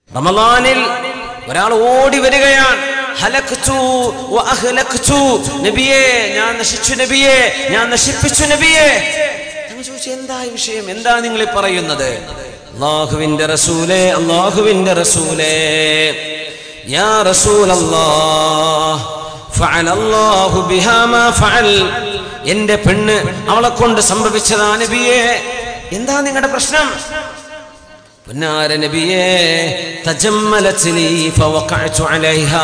റമദാനിൽ ഒരാൾ ഓടി വരികയാണ് ഹലക്തു വ അഹ്ലക്തു. നബിയേ ഞാൻ നശിച്ചു നബിയേ ഞാൻ നശിപ്പിച്ചു നബിയേ ഞങ്ങൾ ചോദിച്ചു എന്താ ഈ വിഷയം എന്താ നിങ്ങൾ ഈ പറയുന്നത് അള്ളാഹുവിന്റെ റസൂലേ അള്ളാഹുവിന്റെ റസൂലേ യാ റസൂലല്ലാഹ് ഫഅല അല്ലാഹു ബിഹാ മാ ഫഅൽ എന്റെ പെണ്ണ് അവളെ കൊണ്ട് സംഭവിച്ചതാ നബിയേ എന്താ നിങ്ങളുടെ പ്രശ്നം പൊന്നാര നബിയേ തജമ്മലത് ലീ ഫവഖഅതു അലൈഹാ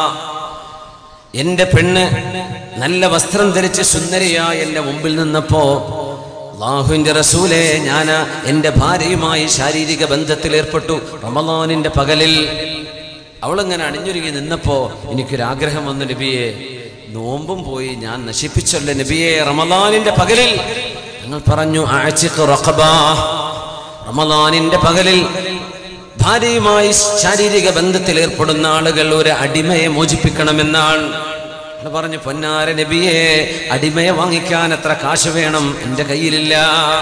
എന്റെ പെണ്ണ് നല്ല വസ്ത്രം ധരിച്ച് സുന്ദരിയായി എന്റെ മുമ്പിൽ നിന്നപ്പോ അള്ളാഹുവിന്റെ റസൂലെ ഞാൻ എന്റെ ഭാര്യയുമായി ശാരീരിക ബന്ധത്തിൽ ഏർപ്പെട്ടു റമദാനിന്റെ പകലിൽ അവളിങ്ങനെ അണിഞ്ഞൊരുങ്ങി നിന്നപ്പോ എനിക്കൊരാഗ്രഹം വന്നു നബിയെ നോമ്പും പോയി ഞാൻ നശിപ്പിച്ചല്ലോ നബിയെ റമദാനിന്റെ പകലിൽ ഞങ്ങൾ പറഞ്ഞു ആഴ്ചക്ക് റഖബാ റമദാനിന്റെ പകലിൽ ഭാര്യയുമായി ശാരീരിക ബന്ധത്തിൽ ഏർപ്പെടുന്ന ആളുകൾ ഒരു അടിമയെ മോചിപ്പിക്കണമെന്നാണ് അയാൾ പറഞ്ഞു പൊന്നാര നബിയെ അടിമയെ വാങ്ങിക്കാൻ എത്ര കാശ് വേണം എൻ്റെ കയ്യിലില്ല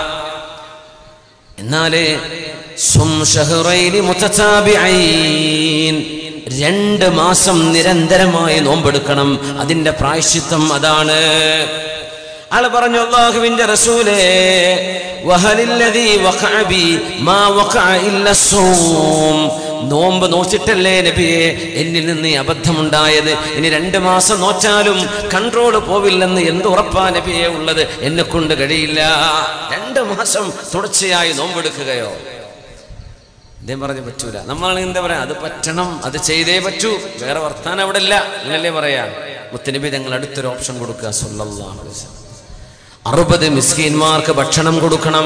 എന്നാലേ സും ഷഹ്റൈനി മുതതാബിഈൻ. രണ്ട് മാസം നിരന്തരമായി നോമ്പെടുക്കണം അതിന്റെ പ്രായശ്ചിത്തം അതാണ് ആള് പറഞ്ഞു അള്ളാഹുവിന്റെ റസൂലേ വഹലില്ലദീ വഖഅ ബി മാ വഖഅ ഇല്ല സ്സൂം നോമ്പ് നോച്ചിട്ടല്ലേ നബിയെ എന്നിൽ നിന്ന് ഈ അബദ്ധമുണ്ടായത് ഇനി രണ്ട് മാസം നോച്ചാലും കൺട്രോൾ പോവില്ലെന്ന് എന്ത് ഉറപ്പാ നബിയെ ഉള്ളത് എന്നെ കൊണ്ട് കഴിയില്ല രണ്ട് മാസം തുടർച്ചയായി നോമ്പെടുക്കുകയോ ഇദ്ദേഹം പറഞ്ഞു പറ്റൂല നമ്മളാണെങ്കിൽ എന്താ പറയാ അത് പറ്റണം അത് ചെയ്തേ പറ്റൂ വേറെ വർത്താനം അവിടെ ഇല്ല അങ്ങനല്ലേ പറയാ മുത്തനബി ഞങ്ങൾ അടുത്തൊരു ഓപ്ഷൻ കൊടുക്കുക സല്ലല്ലാഹു അലൈഹി വസല്ലം. അറുപത് മിസ്കീന്മാർക്ക് ഭക്ഷണം കൊടുക്കണം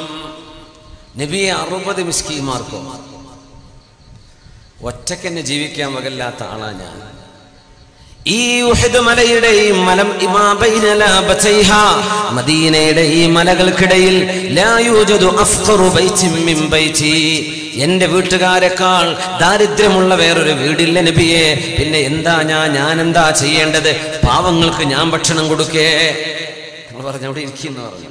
നബിയെ അറുപത് മിസ്കീന്മാർക്കോ ഒറ്റക്കെന്നെ ജീവിക്കാൻ വകല്ലാത്ത ആളാ ഞാൻ ഈ ഉഹദ് മലയുടെ ഈ മലം ഇമാ ബൈന ലാബതൈഹാ മദീനയുടെ ഈ മലകൾക്കിടയിൽ ലാ യൂജദു അഫ്ഖറു ബൈത്തിൻ മിൻ ബൈതി എന്റെ വീട്ടുകാരെക്കാൾ ദാരിദ്ര്യമുള്ള വേറൊരു വീടില്ല നബിയെ പിന്നെ എന്താ ഞാൻ ഞാൻ എന്താ ചെയ്യേണ്ടത് പാവങ്ങൾക്ക് ഞാൻ ഭക്ഷണം കൊടുക്കേ നിങ്ങൾ പറഞ്ഞു അവിടെ ഇരിക്കുന്നു പറഞ്ഞു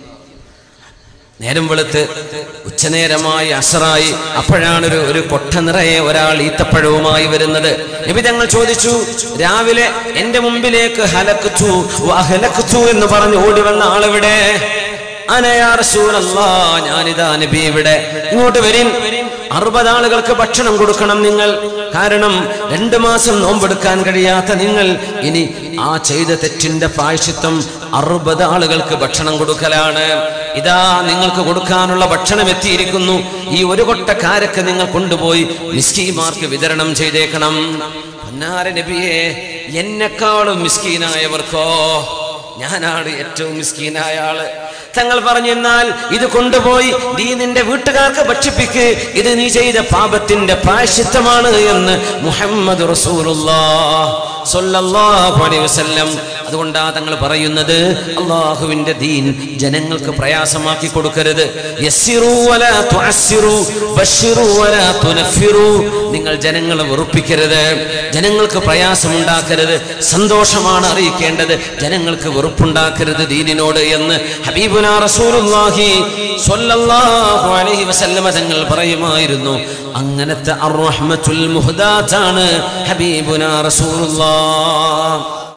നേരം വെളുത്ത് ഉച്ചനേരമായി അസറായി അപ്പോഴാണ് ഒരു ഒരു കൊട്ട നിറയെ ഒരാൾ ഈത്തപ്പഴവുമായി വരുന്നത് നബി ഞങ്ങൾ ചോദിച്ചു രാവിലെ എന്റെ മുമ്പിലേക്ക് ഹലക്കുച്ചു ഹലക്കുച്ചു എന്ന് പറഞ്ഞു ഓടി വന്ന ആളിവിടെ അനയാ റസൂലല്ലാ ഞാനിതാ നബി ഇവിടെ ഇങ്ങോട്ട് വരിൻ അറുപത് ആളുകൾക്ക് ഭക്ഷണം കൊടുക്കണം നിങ്ങൾ കാരണം രണ്ടു മാസം നോമ്പെടുക്കാൻ കഴിയാത്ത നിങ്ങൾ ഇനി ആ ചെയ്ത തെറ്റിന്റെ പ്രായശ്ചിത്തം അറുപത് ആളുകൾക്ക് ഭക്ഷണം കൊടുക്കലാണ് ഇതാ നിങ്ങൾക്ക് കൊടുക്കാനുള്ള ഭക്ഷണം എത്തിയിരിക്കുന്നു ഈ ഒരു കൊട്ടക്കാരൊക്കെ നിങ്ങൾ കൊണ്ടുപോയി മിസ്കിമാർക്ക് വിതരണം ചെയ്തേക്കണം പൊന്നാര നബിയെ എന്നെക്കാളും മിസ്കീനായവർക്കോ ഞാനാണ് ഏറ്റവും മിസ്കീനായ ആള് തങ്ങൾ പറഞ്ഞു എന്നാൽ ഇത് കൊണ്ടുപോയി നീ നിന്റെ വീട്ടുകാർക്ക് ഭക്ഷിപ്പിക്ക് ഇത് നീ ചെയ്ത പാപത്തിന്റെ പ്രായശ്ചിത്തമാണ് എന്ന് മുഹമ്മദ് വസല്ലം അതുകൊണ്ടാ തങ്ങൾ പറയുന്നത് അള്ളാഹുവിന്റെ ദീൻ ജനങ്ങൾക്ക് പ്രയാസമാക്കി കൊടുക്കരുത് യസ്സിറൂ വലാ തുഅസ്സിറൂ, ബശ്ശിറൂ വലാ തുനഫിറൂ. നിങ്ങൾ ജനങ്ങളെ വെറുപ്പിക്കരുത് ജനങ്ങൾക്ക് പ്രയാസമുണ്ടാക്കരുത് സന്തോഷമാണ് അറിയിക്കേണ്ടത് ജനങ്ങൾക്ക് വെറുപ്പുണ്ടാക്കരുത് ദീനിനോട് എന്ന് ഹബീബുന റസൂലുള്ളാഹി സ്വല്ലല്ലാഹു അലൈഹി വസല്ലമ തങ്ങൾ പറയുമായിരുന്നു അങ്ങനത്തെ അർ റഹ്മത്തുൽ മുഹ്ദാത്താണ് ഹബീബുന റസൂലുള്ളാഹ്